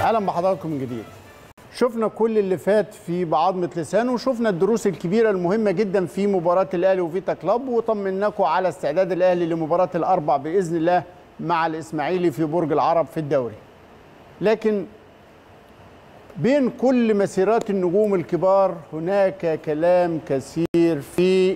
اهلا بحضراتكم من جديد شفنا كل اللي فات في بعضمة لسانه وشفنا الدروس الكبيرة المهمة جدا في مباراة الأهلي وفيتا كلوب وطمناكم على استعداد الأهلي لمباراة الأربع بإذن الله مع الإسماعيلي في برج العرب في الدوري لكن بين كل مسيرات النجوم الكبار هناك كلام كثير في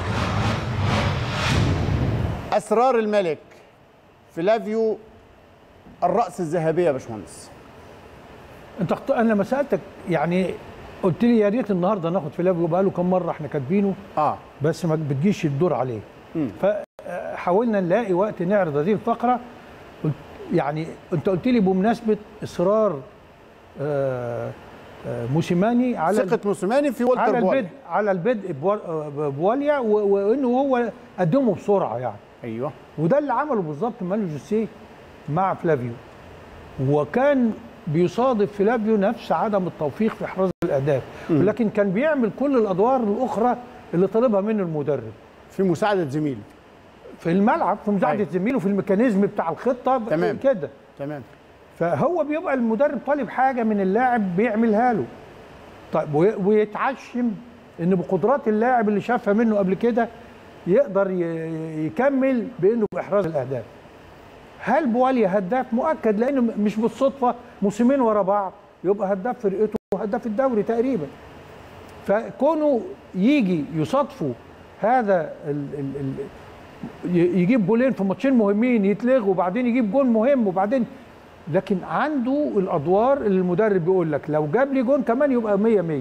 أسرار الملك فلافيو الرأس الذهبية يا باشمهندس انت اخت... انا لما سالتك يعني قلت لي يا ريت النهارده ناخد فلافيو بقاله كم مره احنا كاتبينه اه بس ما بتجيش الدور عليه فحاولنا نلاقي وقت نعرض هذه الفقره قلت يعني انت قلت لي بمناسبه اصرار آه، آه، موسيماني على ثقة موسيماني في والتر على بواليا البدء على البدء بوا- آه، بواليا و- وانه هو قدمه بسرعه يعني ايوه وده اللي عمله بالظبط مانو جوسيه مع فلافيو وكان بيصادف فلافيو نفس عدم التوفيق في احراز الاهداف ولكن كان بيعمل كل الادوار الاخرى اللي طالبها منه المدرب في مساعدة زميله في الملعب في مساعده أيوة. زميله في الميكانيزم بتاع الخطه تمام. كده تمام فهو بيبقى المدرب طالب حاجه من اللاعب بيعملها له طيب وي- ويتعشم ان بقدرات اللاعب اللي شافها منه قبل كده يقدر ي- يكمل بانه باحراز الاهداف هل بواليا هداف مؤكد لانه مش بالصدفه موسمين ورا بعض يبقى هداف فرقته وهداف الدوري تقريبا فكونه يجي يصادفوا هذا ال ال ال ي- يجيب جولين في ماتشين مهمين يتلغوا وبعدين يجيب جول مهم وبعدين لكن عنده الادوار اللي المدرب بيقول لك لو جاب لي جون كمان يبقى 100 100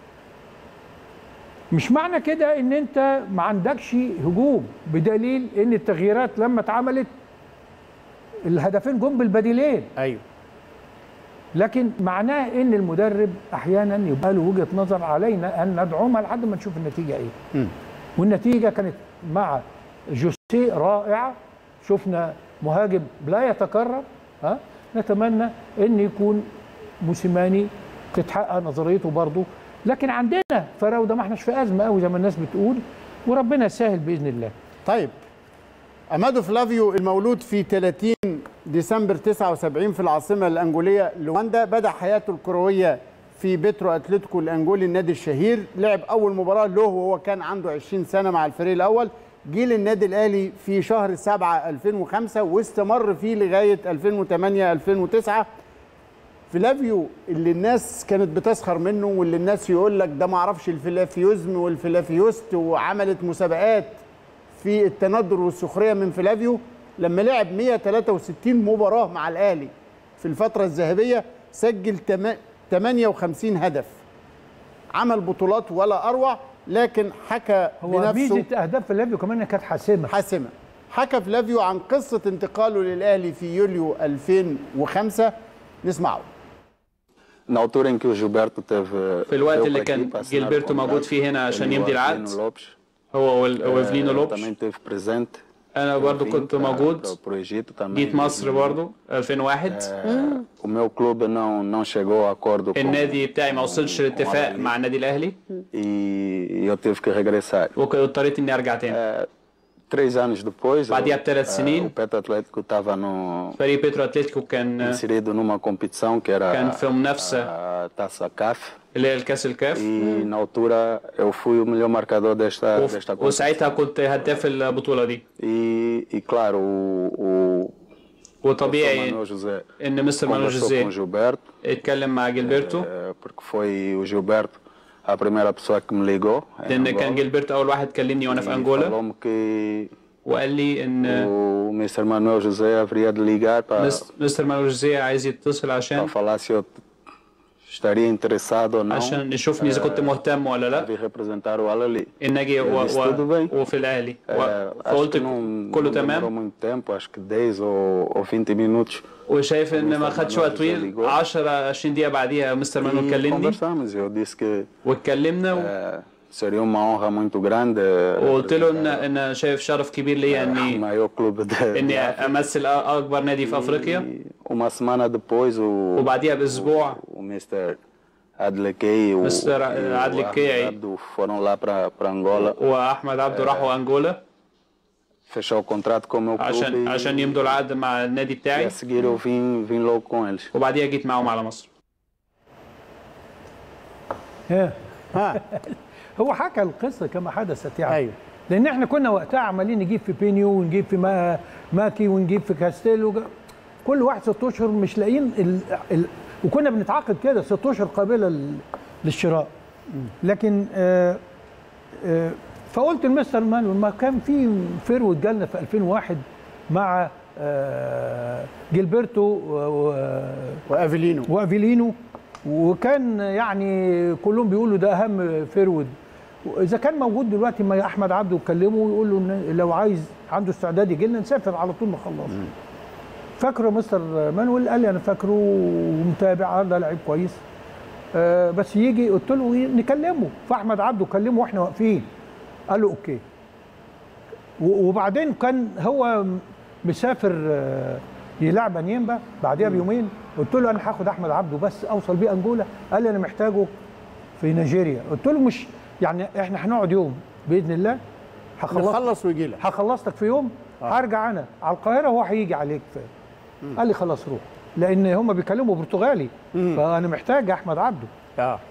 مش معنى كده ان انت ما عندكش هجوم بدليل ان التغييرات لما اتعملت الهدفين جم بالبديلين ايوه لكن معناه ان المدرب احيانا يبقى له وجهه نظر علينا ان ندعمها لحد ما نشوف النتيجه ايه مم. والنتيجه كانت مع جوسيه رائعه شفنا مهاجم لا يتكرر ها نتمنى ان يكون موسيماني تتحقق نظريته برضه لكن عندنا فراوده ما احناش في ازمه قوي زي ما الناس بتقول وربنا يسهل باذن الله طيب امادو فلافيو المولود في 30 ديسمبر 79 في العاصمه الانجوليه لواندا بدا حياته الكرويه في بيترو اتلتيكو الانجولي النادي الشهير لعب اول مباراه له وهو كان عنده 20 سنه مع الفريق الاول جه للنادي الاهلي في شهر 7 2005 واستمر فيه لغايه 2008 2009 فلافيو اللي الناس كانت بتسخر منه واللي الناس يقول لك ده ما اعرفش الفلافيوزم والفلافيوست وعملت مسابقات في التندر والسخريه من فلافيو لما لعب 163 مباراه مع الاهلي في الفتره الذهبيه سجل تما- 58 هدف عمل بطولات ولا اروع لكن حكى هو بنفسه ميزه اهداف فلافيو كمان انها كانت حاسمه حاسمه حكى فلافيو عن قصه انتقاله للاهلي في يوليو 2005 نسمعه Na altura em que o Gilberto teve. في الوقت veio اللي para aqui كان para assinar o جيلبرتو موجود contrato, فيه هنا عشان ele e o يمضي العقد Avelino Lopes, هو وال- وفلينو eh, لوبش também teve presente. انا برضو Eu vim كنت para- موجود para- para o Egito também. جيت مصر برضو 2001 Eh, O meu clube não, não chegou a acordo com. النادي بتاعي ما وصلش com لاتفاق a مع النادي الاهلي E eu tive que regressar. واضطريت اني ارجع تاني Eh, Três anos depois. بعديها eu- بثلاث eh, سنين. O Petro Atlético estava no. فريق بيترو اتلتيكو كان inserido numa competição que era كان في منافسه a Taça CAF. اللي هي الكاس الكاف E na altura eu fui o melhor marcador desta, وف- desta competição. وساعتها كنت هداف البطوله دي E, e claro, o, o, o وطبيعي Manuel José ان مستر مانو conversou com o جوزيه Gilberto, اتكلم مع جيلبرتو eh, porque foi o Gilberto a primeira pessoa que me ligou. em لان Angola, كان جيلبرتو اول واحد كلمني وانا في e انجولا falou-me que وقال لي ان o Mr. Manuel José haveria de ligar para, مس- مستر مانو جوزيه عايز يتصل para عشان falar se eu estaria interessado ou não عشان يشوفني اذا كنت مهتم ولا لا em representar o Alali. ان اجي و... disse tudo و... bem. وفي الاهلي و... Eh, acho فقلت que não, كله não demorou تمام muito tempo, acho que 10 ou, ou 20 minutos. وشايف ان ما خدش وقت طويل 10 20 دقيقه بعديها مستر مانو E كلمني conversamos, eu disse que واتكلمنا و... eh, seria uma honra muito grande وقلت له ان ان شايف شرف كبير ليا o اني maior clube de, اني de امثل اكبر نادي في افريقيا E uma semana depois o, وبعديها باسبوع o Mr. Adlekei e o, Mr. e o Adlekei. Ahmed Abdo foram lá para Angola. واحمد عبده راحوا انجولا fechar o contrato com o meu clube عشان e, عشان يمضوا العقد مع النادي e بتاعي a seguir eu vim, vim logo com eles. وبعديها جيت معاهم على مصر ها. ها هو حكى القصه كما حدثت يعني ايوه لان احنا كنا وقتها عمالين نجيب في بينيو ونجيب في ما ماكي ونجيب في كاستيلو كل واحد ست اشهر مش لاقيين ال... ال... وكنا بنتعاقد كده ست اشهر قابله لل... للشراء لكن آه آه فقلت لمستر مانويل ما كان في فيرود جالنا في 2001 مع آه جilberto و... و... وافيلينو وافيلينو وكان يعني كلهم بيقولوا ده اهم فيرود اذا كان موجود دلوقتي ما احمد عبده يكلمه ويقول له إن لو عايز عنده استعداد يجي لنا نسافر على طول نخلص فاكره مستر مانويل قال لي انا فاكره ومتابع آه ده لعيب كويس آه بس يجي قلت له إيه، نكلمه فاحمد عبده كلمه واحنا واقفين قال له اوكي و- وبعدين كان هو مسافر آه، يلعب انيمبا بعدها بيومين قلت له انا هاخد احمد عبده بس اوصل بيه انجولا قال لي انا محتاجه في نيجيريا قلت له مش يعني احنا هنقعد يوم باذن الله هخلص نخلص ويجي لك هخلص لك في يوم هرجع انا على القاهره وهو هيجي عليك في قال لي خلاص روح لان هم بيكلموا برتغالي فانا محتاج احمد عبده اه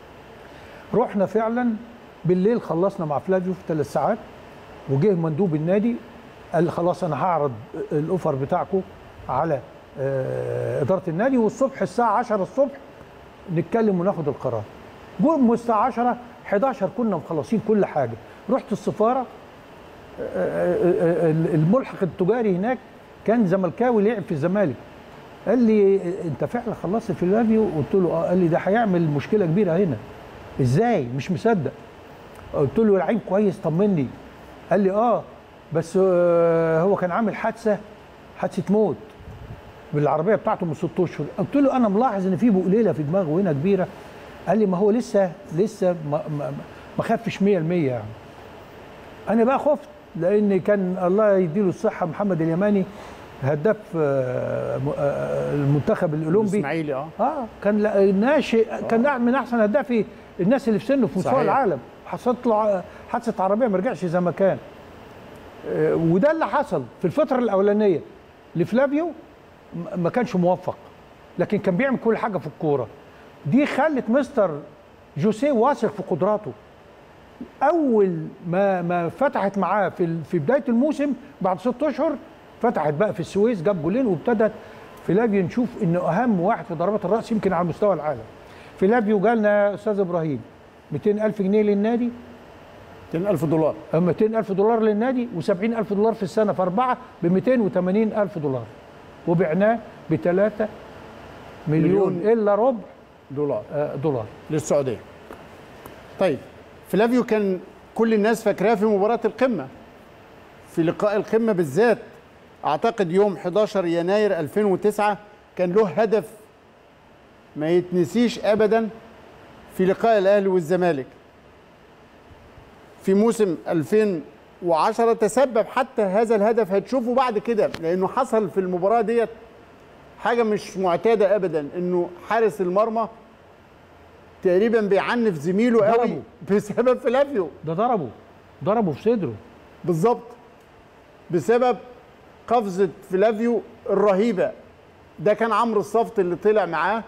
رحنا فعلا بالليل خلصنا مع فلافيو في ثلاث ساعات وجه مندوب النادي قال لي خلاص انا هعرض الاوفر بتاعكم على آه، اداره النادي والصبح الساعه 10 الصبح نتكلم وناخد القرار جم الساعه 10 11 كنا مخلصين كل حاجه رحت السفاره آه، آه، آه، الملحق التجاري هناك كان زملكاوي لعب في الزمالك قال لي انت فعلا خلصت في الفلافيو قلت له اه قال لي ده هيعمل مشكله كبيره هنا ازاي مش مصدق قلت له لعيب كويس طمني قال لي اه بس آه هو كان عامل حادثه حادثه موت بالعربيه بتاعته من ست اشهر قلت له انا ملاحظ ان في بقليله في دماغه هنا كبيره قال لي ما هو لسه لسه ما, ما, ما خفش 100% يعني انا بقى خفت لان كان الله يديله الصحه محمد اليماني هداف آه، م- آه، المنتخب الاولمبي الاسماعيلي اه اه كان لا- ناشئ كان من احسن هدافي الناس اللي في سنه في مستوى صحيح. العالم حصلت له حادثه عربيه ما رجعش زي ما كان آه، وده اللي حصل في الفتره الاولانيه لفلافيو م- ما كانش موفق لكن كان بيعمل كل حاجه في الكوره دي خلت مستر جوسيه واثق في قدراته اول ما ما فتحت معاه في ال- في بدايه الموسم بعد ست اشهر فتحت بقى في السويس جاب جولين وابتدت فيلافيو نشوف انه اهم واحد في ضربات الراس يمكن على مستوى العالم فيلافيو جالنا استاذ ابراهيم 200000 جنيه للنادي 200000 دولار 200000 دولار للنادي و70000 دولار في السنه في اربعه ب 280000 دولار وبعناه ب 3 مليون, مليون. الا ربع دولار آه، دولار للسعوديه طيب فلافيو كان كل الناس فاكراه في مباراه القمه في لقاء القمه بالذات اعتقد يوم 11 يناير 2009 كان له هدف ما يتنسيش ابدا في لقاء الاهلي والزمالك في موسم 2010 تسبب حتى هذا الهدف هتشوفه بعد كده لانه حصل في المباراه ديت حاجه مش معتاده ابدا انه حارس المرمى تقريبا بيعنف زميله قوي ضربه. بسبب فلافيو ده ضربه ضربه في صدره بالظبط بسبب قفزه فلافيو الرهيبه ده كان عمرو الصفت اللي طلع معاه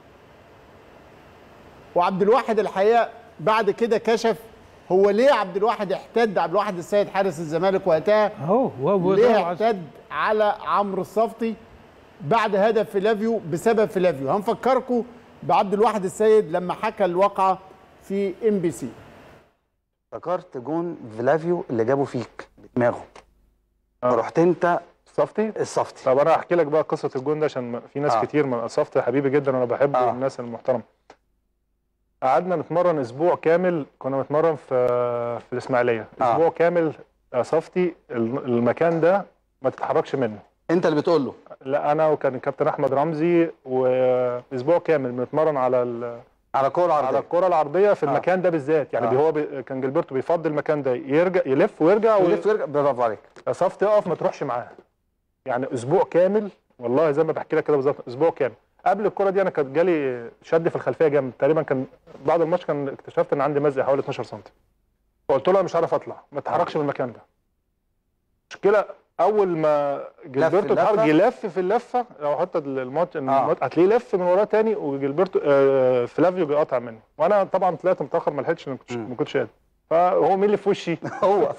وعبد الواحد الحقيقه بعد كده كشف هو ليه عبد الواحد احتد عبد الواحد السيد حارس الزمالك وقتها اهو هو ليه ضربه على- احتد على عمرو الصفتي بعد هدف فلافيو بسبب فلافيو هنفكركم بعبد الواحد السيد لما حكى الواقعه في ام بي سي افتكرت جون فلافيو اللي جابه فيك بدماغه آه. فرحت انت صفتي الصفتي طب انا هحكي لك بقى قصه الجون ده عشان في ناس آه. آه. كتير من صفتي حبيبي جدا وانا بحبه آه. آه. الناس المحترمه قعدنا نتمرن اسبوع كامل كنا بنتمرن في في الاسماعيليه آه. اسبوع كامل يا صفتي الم- المكان ده ما تتحركش منه انت اللي بتقول له لا انا وكان الكابتن احمد رمزي واسبوع كامل بنتمرن على ال- على كوره على عرضيه الكره العرضيه في آه. المكان ده بالذات يعني آه. آه. هو بي كان جilberto بيفضل المكان ده يرجع يلف ويرجع ويلف ويرجع برافو عليك صفت اقف ما تروحش معاه يعني اسبوع كامل والله زي ما بحكي لك كده بالظبط اسبوع كامل قبل الكره دي انا كانت جالي شد في الخلفيه جامد تقريبا كان بعد الماتش كان اكتشفت ان عندي مزق حوالي 12 سم فقلت له أنا مش عارف اطلع ما تتحركش من المكان ده المشكله اول ما جilberto اللفة. اتحرك يلف في اللفه لو حتى الماتش الماتش هتلاقيه لف من وراه تاني وجilberto آه فلافيو جه قاطع منه وانا طبعا طلعت متاخر ما لحقتش ما كنتش- ما كنتش قادر فهو مين اللي في وشي هو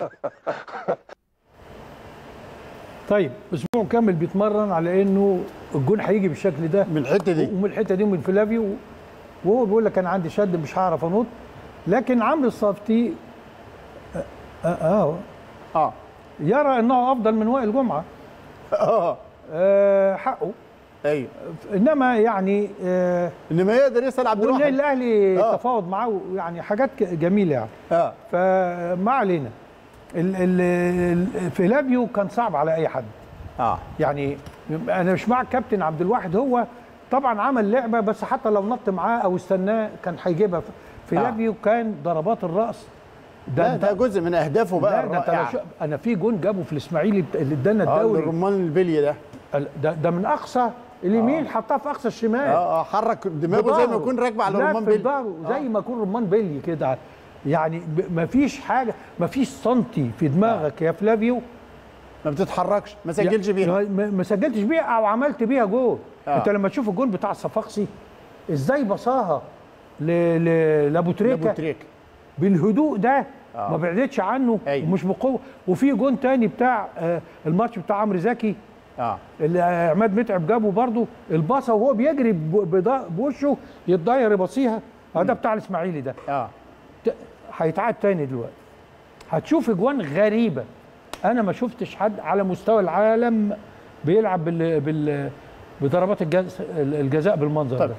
طيب اسبوع كامل بيتمرن على انه الجون هيجي بالشكل ده من الحته دي ومن الحته دي ومن فلافيو وهو بيقول لك انا عندي شد مش هعرف انط لكن عمرو الصفتي آه, آه, آه اه يرى انه افضل من وائل جمعه اه آه حقه ايوه انما يعني آه انما يقدر يسال عبد والنادي الواحد الاهلي آه. تفاوض معاه يعني حاجات ك- جميله يعني اه فما علينا ال- ال- ال- فلافيو كان صعب على اي حد اه يعني انا مش مع الكابتن عبد الواحد هو طبعا عمل لعبه بس حتى لو نط معاه او استناه كان هيجيبها فلافيو كان ضربات الراس ده ده جزء من اهدافه بقى لا ده انت لو الرائعه شو- انا في جون جابه في الاسماعيلي بت- اللي ادانا اه الدوري الرمان البلي ده ال- ده, ده من اقصى اليمين حطها في اقصى الشمال اه اه حرك دماغه زي ما يكون راكب على لا رمان في بلي ظهره زي ما يكون رمان بلي كده يعني ما فيش حاجه ما فيش سنتي في دماغك يا فلافيو ما بتتحركش ما سجلش بيها ما ما سجلتش بيها او عملت بيها جول آه. انت لما تشوف الجول بتاع الصفاقسي ازاي بصاها ل... ل... لابو تريكه ابو تريك بالهدوء ده آه. ما بعدتش عنه أيوة. ومش بقوه وفي جون تاني بتاع آه، الماتش بتاع عمرو زكي اه اللي عماد متعب جابه برضه الباصه وهو بيجري ب- بض- بوشه يتضير يبصيها آه، ده بتاع الاسماعيلي ده اه ت- هيتعاد تاني دلوقتي هتشوف اجوان غريبه انا ما شفتش حد على مستوى العالم بيلعب بال بال بضربات الجز... الجزاء بالمنظر طيب. ده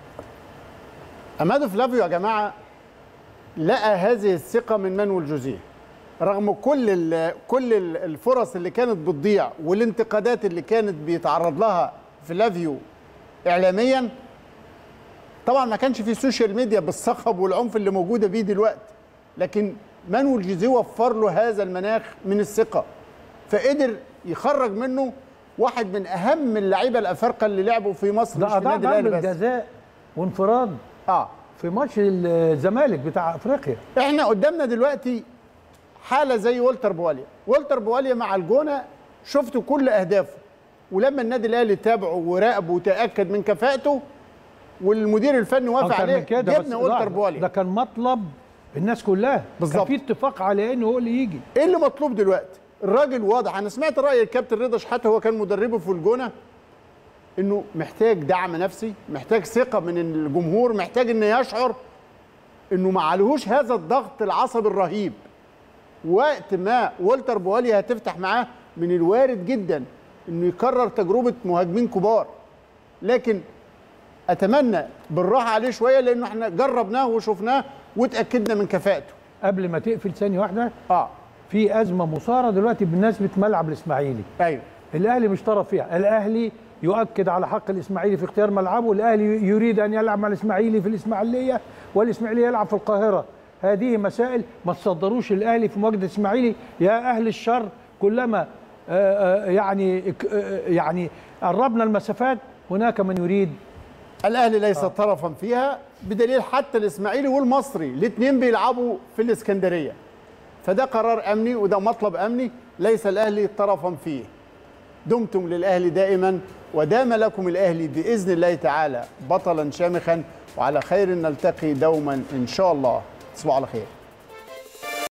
امادو فلافيو يا جماعه لقى هذه الثقه من مانويل جوزيه رغم كل ال كل ال- الفرص اللي كانت بتضيع والانتقادات اللي كانت بيتعرض لها فلافيو اعلاميا طبعا ما كانش في سوشيال ميديا بالصخب والعنف اللي موجوده بيه دلوقتي لكن مانويل جوزيه وفر له هذا المناخ من الثقه فقدر يخرج منه واحد من اهم اللعيبه الافارقه اللي لعبوا في مصر مش ده في اضاع النادي الاهلي ضربه بس جزاء وانفراد اه في ماتش الزمالك بتاع افريقيا احنا قدامنا دلوقتي حاله زي والتر بواليا والتر بواليا مع الجونه شفتوا كل اهدافه ولما النادي الاهلي تابعه وراقبه وتاكد من كفاءته والمدير الفني وافق أكتر عليه من كده بس جبنا والتر لا، ده بواليا كان مطلب الناس كلها بالظبط. كان في اتفاق على انه هو اللي يجي ايه اللي مطلوب دلوقتي الراجل واضح انا سمعت راي الكابتن رضا شحاته هو كان مدربه في الجونه انه محتاج دعم نفسي محتاج ثقه من الجمهور محتاج انه يشعر انه ما عليهوش هذا الضغط العصبي الرهيب وقت ما والتر بواليا هتفتح معاه من الوارد جدا انه يكرر تجربه مهاجمين كبار لكن اتمنى بالراحه عليه شويه لانه احنا جربناه وشفناه وتاكدنا من كفاءته قبل ما تقفل ثانيه واحده اه في ازمه مثاره دلوقتي بالنسبه ملعب الاسماعيلي ايوه الاهلي مش طرف فيها الاهلي يؤكد على حق الاسماعيلي في اختيار ملعبه الاهلي يريد ان يلعب مع الاسماعيلي في الاسماعيليه والاسماعيلي يلعب في القاهره هذه مسائل ما تصدروش الاهلي في مواجهه الاسماعيلي يا اهل الشر كلما آه، آه، يعني آه، يعني قربنا المسافات هناك من يريد الاهلي ليس آه. طرفا فيها بدليل حتى الاسماعيلي والمصري الاثنين بيلعبوا في الاسكندريه فده قرار امني وده مطلب امني ليس الاهلي طرفا فيه دمتم للاهلي دائما ودام لكم الاهلي باذن الله تعالى بطلا شامخا وعلى خير نلتقي دوما ان شاء الله تصبحوا على خير